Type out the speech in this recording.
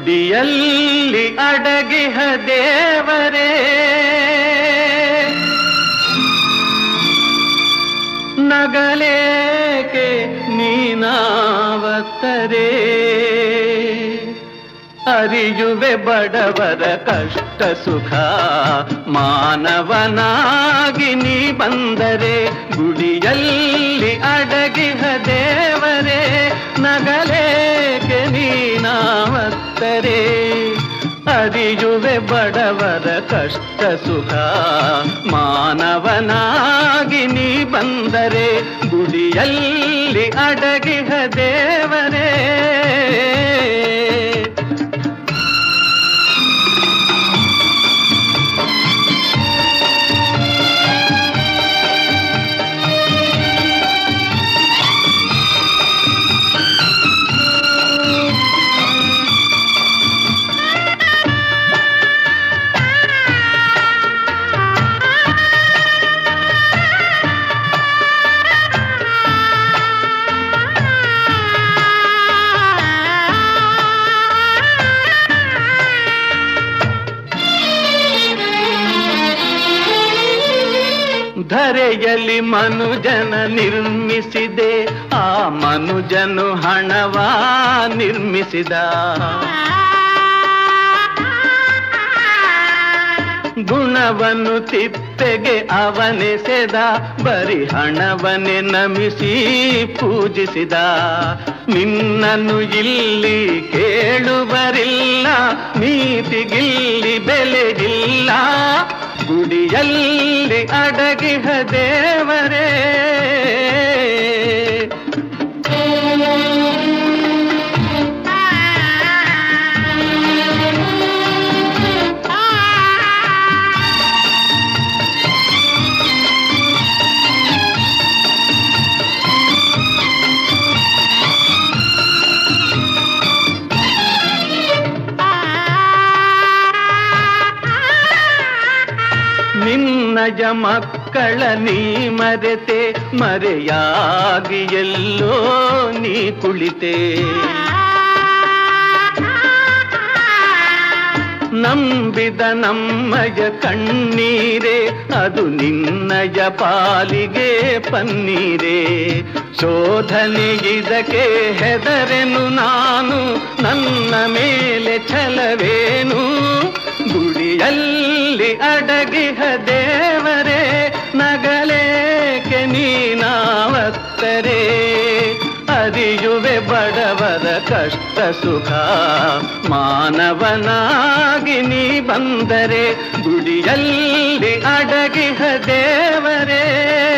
ಗುಡಿಯಲ್ಲಿ ಅಡಗಿಹ ದೇವರೇ ನಗಲೇಕೆ ನೀನಾವತ್ತರೇ ಅರಿಯುವೆ ಬಡವರ ಕಷ್ಟ ಸುಖ ಮಾನವನಾಗಿ ನೀ ಬಂದರೆ ಗುಡಿಯಲ್ಲಿ ಅಡಗಿಹ ದೇವರೇ ನಗಲೇಕೆ ನೀನಾವತ್ತರೇ ಅರಿಯುವೆ ಬಡವರ ಕಷ್ಟ ಸುಖ ಮಾನವನಾಗಿ ನೀ ಬಂದರೆ ಗುಡಿಯಲ್ಲಿ ಅಡಗಿಹ ದೇವರೇ ಧರೆಯಲ್ಲಿ ಮನುಜನ ನಿರ್ಮಿಸಿದೆ ಆ ಮನುಜನು ಹಣವ ನಿರ್ಮಿಸಿದ ಗುಣವನ್ನು ತಿಪ್ಪೆಗೆ ಅವನೆಸೆದ ಬರಿ ಹಣವನ್ನೇ ನಮಿಸಿ ಪೂಜಿಸಿದ ನಿನ್ನನ್ನು ಇಲ್ಲಿ ಕೇಳುವರಿಲ್ಲ ನೀತಿಗಿಲ್ಲಿ ಬೆಲೆಗಿಲ್ಲ ಗುಡಿಯಲ್ಲಿ ಅಡಗಿಹ ದೇವರೇ ನಿನ್ನಯ ಮಕ್ಕಳ ನೀ ಮರೆತೆ ಮರೆಯಾಗಿ ಎಲ್ಲೋ ನೀ ಕುಳಿತೆ ನಂಬಿದ ನಮ್ಮಯ ಕಣ್ಣೀರೇ ಅದು ನಿನ್ನಯ ಪಾಲಿಗೆ ಪನ್ನೀರೇ ಶೋಧನೆ ಇದಕ್ಕೆ ಹೆದರೆನು ನಾನು ನನ್ನ ಮೇಲೆ ಛಲವೇನು ಗುಡಿಯಲ್ಲಿ ಅಡಗಿಹ ದೇವರೇ ನಗಲೇಕೆ ನೀನಾವತ್ತರೇ ಅರಿಯುವೆ ಬಡವರ ಕಷ್ಟ ಸುಖ ಮಾನವನಾಗಿ ನೀ ಬಂದರೆ ಗುಡಿಯಲ್ಲಿ ಅಡಗಿಹ ದೇವರೇ